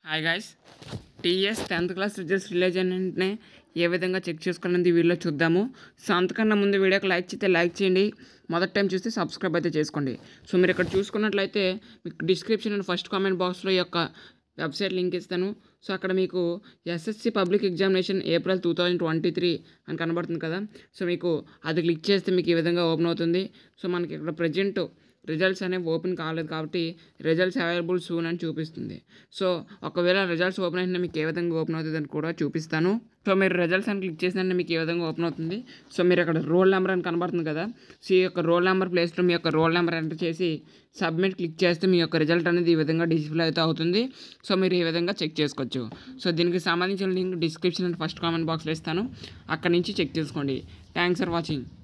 hi guys TS tenth class results release అయిన వెంటనే ఏ విధంగా చెక్ చేసుకున్నది వీడియోలో చూద్దాము సో అంతకన్నా ముందు వీడియోకి లైక్ చేస్తే లైక్ చేయండి మొదటి టైం చూస్తే సబ్స్క్రైబ్ అయితే చేసుకోండి సో మీరు ఇక్కడ చూసుకున్నట్లయితే మీకు డిస్క్రిప్షన్ అండ్ ఫస్ట్ కామెంట్ బాక్స్లో ఈ యొక్క వెబ్సైట్ లింక్ ఇస్తాను సో అక్కడ మీకు SSC public examination April two thousand twenty three అని కనబడుతుంది కదా సో మీకు అది క్లిక్ చేస్తే మీకు ఈ విధంగా ఓపెన్ అవుతుంది సో మనకి ఇక్కడ ప్రజెంట్ రిజల్ట్స్ అనేవి ఓపెన్ కాలేదు కాబట్టి రిజల్ట్స్ అవైలబుల్ సూన్ అని చూపిస్తుంది సో ఒకవేళ రిజల్ట్స్ ఓపెన్ అయితే మీకు ఏ విధంగా ఓపెన్ అవుతుంది అని కూడా చూపిస్తాను సో మీరు రిజల్ట్స్ అని క్లిక్ చేసినట్టు మీకు ఏ విధంగా ఓపెన్ అవుతుంది సో మీరు అక్కడ రోల్ నెంబర్ అని కనబడుతుంది కదా సో ఈ యొక్క రోల్ నెంబర్ ప్లేస్లో మీ యొక్క రోల్ నెంబర్ ఎంటర్ చేసి సబ్మిట్ క్లిక్ చేస్తే మీ యొక్క రిజల్ట్ అనేది ఈ విధంగా డిస్ప్లే అయితే అవుతుంది సో మీరు ఈ విధంగా చెక్ చేసుకోవచ్చు సో దీనికి సంబంధించిన link description and first comment బాక్స్లో ఇస్తాను అక్కడ నుంచి చెక్ చేసుకోండి థ్యాంక్స్ ఫర్ వాచింగ్